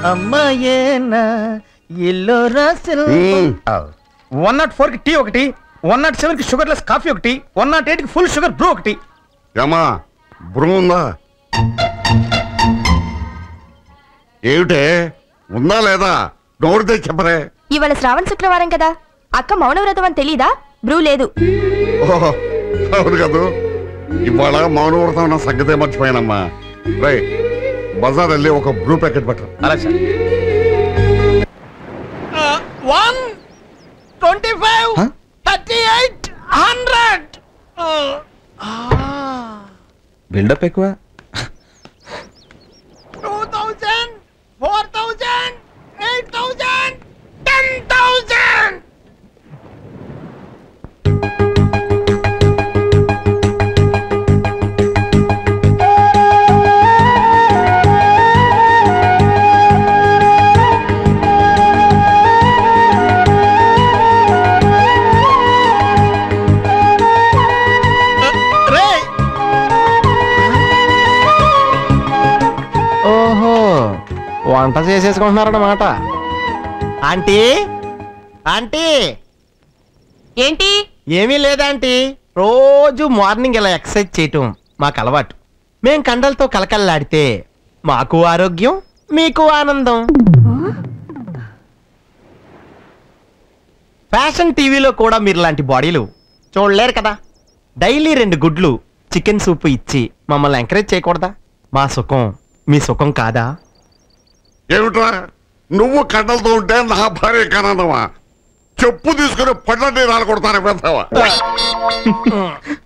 అమ్మాయేనా ఇల్లు రాసిన one nought four కి టీ ఒకటి వన్ నాట్ సెవెన్ కి షుగర్ లెస్ కాఫీ ఒకటి వన్ నాట్ ఎయిట్ కి ఫుల్ షుగర్ బ్రూ ఒకటి ఏమా బ్రూ ఉందా ఏమిటే ఉందా లేదా నోడితే చెప్పరే ఇవాళ శ్రావణ శుక్రవారం కదా అక్క మౌనవ్రతం అని తెలీదా బ్రూ లేదు ఓహో, అవును కదూ ఇవాళ మౌనవ్రతం అన్న సంగతే మర్చిపోయానమ్మా రై బజార్ వెళ్ళి ఒక బ్రూ ప్యాకెట్ పట్టు అలా sir one twenty five thirty eight hundred buildup ఎక్కువ two thousand four thousand eight thousand ten thousand ఓహో వంట చేసేసుకుంటున్నారన్నమాట ఆంటీ ఆంటీ ఏంటి ఏమీ లేదాంటీ రోజు మార్నింగ్ ఇలా ఎక్సర్సైజ్ చేయటం మాకు అలవాటు మేం కండలతో కలకల్లాడితే మాకు ఆరోగ్యం మీకు ఆనందం ఫ్యాషన్ టీవీలో కూడా మీరు లాంటి బాడీలు చూడలేరు కదా డైలీ రెండు గుడ్లు చికెన్ సూప్ ఇచ్చి మమ్మల్ని ఎంకరేజ్ చేయకూడదా మా సుఖం మీ సుఖం కాదా ఏమిట్రా నువ్వు కండలతో ఉంటే నా భార్య కనదమా చెప్పు తీసుకుని పడ్డ నీరాలు కొడతాను పెద్దవా